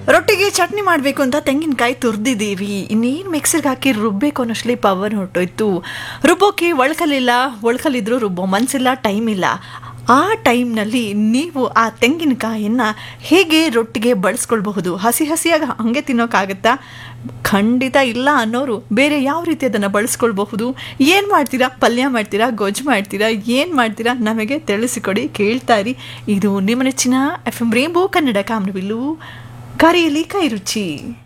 ರೊಟ್ಟಿಗೆ ಚಟ್ನಿ ಮಾಡಬೇಕು ಅಂತ ತೆಂಗಿನಕಾಯಿ ತುರ್ದಿದ್ದೀವಿ ಇನ್ನೇನು ಮಿಕ್ಸಿಗೆ ಹಾಕಿ ರುಬ್ಬೇಕು ಅನ್ನೋಷ್ಟಲಿ ಪವರ್ ಹೊರಟೋಯ್ತು ರುಬ್ಬೋಕೆ ಒಳ್ಕಲಿಲ್ಲ ಒಳ್ಕಲಿದ್ರು ರುಬ್ಬೋ ಮನಸ್ಸಿಲ್ಲ ಟೈಮ್ ಇಲ್ಲ ಆ ಟೈಮ್ನಲ್ಲಿ ನೀವು ಆ ತೆಂಗಿನಕಾಯಿಯನ್ನು ಹೇಗೆ ರೊಟ್ಟಿಗೆ ಬಳಸ್ಕೊಳ್ಬಹುದು ಹಸಿ ಹಸಿಯಾಗಿ ಹಂಗೆ ತಿನ್ನೋಕ್ಕಾಗತ್ತಾ ಖಂಡಿತ ಇಲ್ಲ ಅನ್ನೋರು ಬೇರೆ ಯಾವ ರೀತಿ ಅದನ್ನು ಬಳಸ್ಕೊಳ್ಬಹುದು ಏನು ಮಾಡ್ತೀರಾ ಪಲ್ಯ ಮಾಡ್ತೀರಾ ಗೊಜ್ಜು ಮಾಡ್ತೀರಾ ಏನು ಮಾಡ್ತೀರಾ ನಮಗೆ ತಿಳಿಸಿಕೊಡಿ ಕೇಳ್ತಾ ಇರಿ ಇದು ನಿಮ್ಮ ನೆಚ್ಚಿನ ಎಫ್ ಎಂ ರೇಂಬೋ ಕನ್ನಡ ಕಾಮನಬಿಲ್ಲು ಕರೆಯಲಿ ಕೈ ರುಚಿ